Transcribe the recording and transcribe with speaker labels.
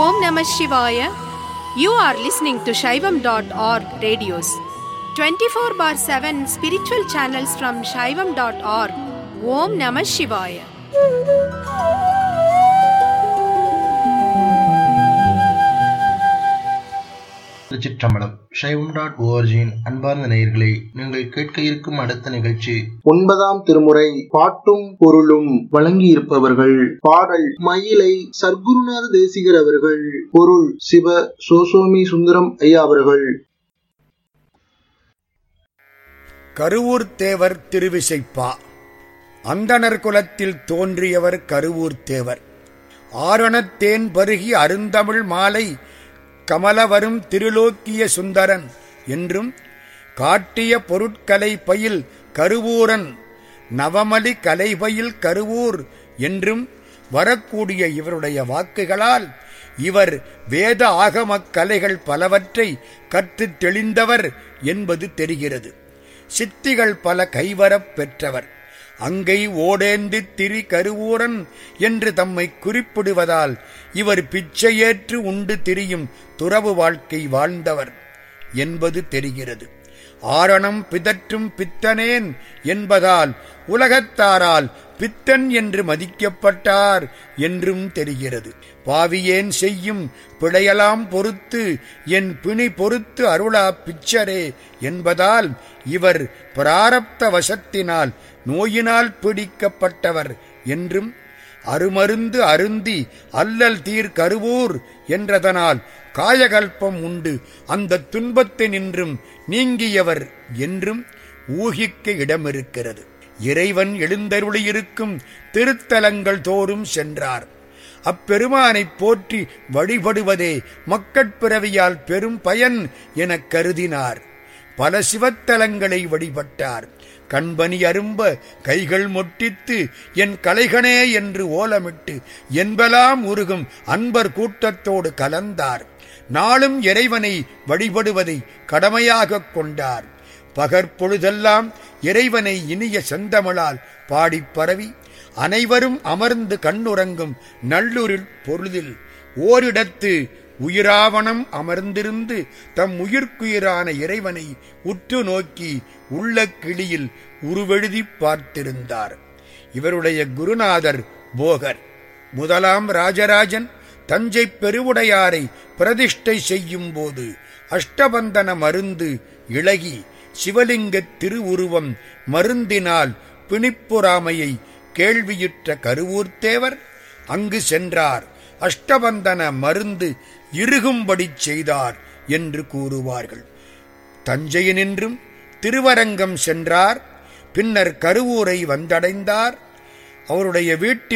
Speaker 1: Om Namah Shivaya. You are listening to Shaivam.org radios. 24 bar 7 spiritual channels from Shaivam.org. Om Namah Shivaya.
Speaker 2: திருச்சிற்றம்பலம் சைவம் dot ஓஆர்ஜியின் அன்பார்ந்த நேயர்களே நீங்கள் கேட்க இருக்கும் அடுத்த நிகழ்ச்சி
Speaker 3: ஒன்பதாம் திருமுறை பாட்டும் பொருளும் வழங்கியிருப்பவர்கள் பாடல் மயிலை சர்க்குருநாத தேசிகர் அவர்கள் பொருள் சிவ சோசோமி சுந்தரம் ஐயா அவர்கள்
Speaker 4: கருவூர் தேவர் திருவிசைப்பா அந்தணர் குலத்தில் தோன்றியவர் கருவூர் தேவர் ஆரணத்தேன் பருகி அருந்தமிழ் மாலை கமலவரும் திருலோக்கிய சுந்தரன் என்றும் காட்டிய பொருட்கலை பயில் கருவூரன் நவமலி கலைபயில் கருவூர் என்றும் வரக்கூடிய இவருடைய வாக்குகளால் இவர் வேத ஆகமக் கலைகள் பலவற்றை கற்றுத் தெளிந்தவர் என்பது தெரிகிறது சித்திகள் பல கைவரப் பெற்றவர் அங்கை ஓடேந்தி திரி கருவூரன் என்று தம்மை குறிப்பிடுவதால் இவர் பிச்சையேற்று உண்டு திரியும் துறவு வாழ்க்கை வாழ்ந்தவர் என்பது தெரிகிறது ஆரணம் பிதற்றும் பித்தனேன் என்பதால் உலகத்தாரால் பித்தன் என்று மதிக்கப்பட்டார் என்றும் தெரிகிறது பாவியேன் செய்யும் பிழையலாம் பொறுத்து என் பிணி பொறுத்து அருளா பிச்சரே என்பதால் இவர் பிராரப்த வசத்தினால் நோயினால் பீடிக்கப்பட்டவர் என்றும் அருமருந்து அருந்தி அல்லல் தீர் கருவூர் என்றதனால் காயகல்பம் உண்டு அந்த துன்பத்தினின்றும் நீங்கியவர் என்றும் ஊகிக்க இடமிருக்கிறது இறைவன் எழுந்தருளியிருக்கும் திருத்தலங்கள் தோறும் சென்றார் அப்பெருமானைப் போற்றி வழிபடுவதே மக்கட்பிறவியால் பெரும் பயன் எனக் கருதினார் பல சிவத்தலங்களை வழிபட்டார் கண்பனி அரும்ப கைகள் மொட்டித்து என் கலைகனே என்று ஓலமிட்டு என்பலாம் உருகும் அன்பர் கூட்டத்தோடு கலந்தார் நாளும் இறைவனை வழிபடுவதை கடமையாகக் கொண்டார் பகற்பொழுதெல்லாம் இறைவனை இனிய செந்தமிழால் பாடிப் பரவி அனைவரும் அமர்ந்து கண்ணுறங்கும் நல்லூரில் பொழுதில் ஓரிடத்து உயிராவணம் அமர்ந்திருந்து தம் உயிர்க்குயிரான இறைவனை உற்று நோக்கி உள்ள கிளியில் உருவெழுதி பார்த்திருந்தார் இவருடைய குருநாதர் போகர் முதலாம் ராஜராஜன் தஞ்சை பெருவுடையாரை பிரதிஷ்டை செய்யும் போது அஷ்டபந்தன மருந்து இழகி சிவலிங்க திருவுருவம் மருந்தினால் பிணிப்புறாமையை கேள்வியுற்ற கருவூர்த்தேவர் அங்கு சென்றார் அஷ்டபந்தன மருந்து இறுகும்படி செய்தார் என்று கூறுவார்கள் தஞ்சையினின்றும் திருவரங்கம் சென்றார் பின்னர் கருவூரை வந்தடைந்தார் அவருடைய வீட்டில்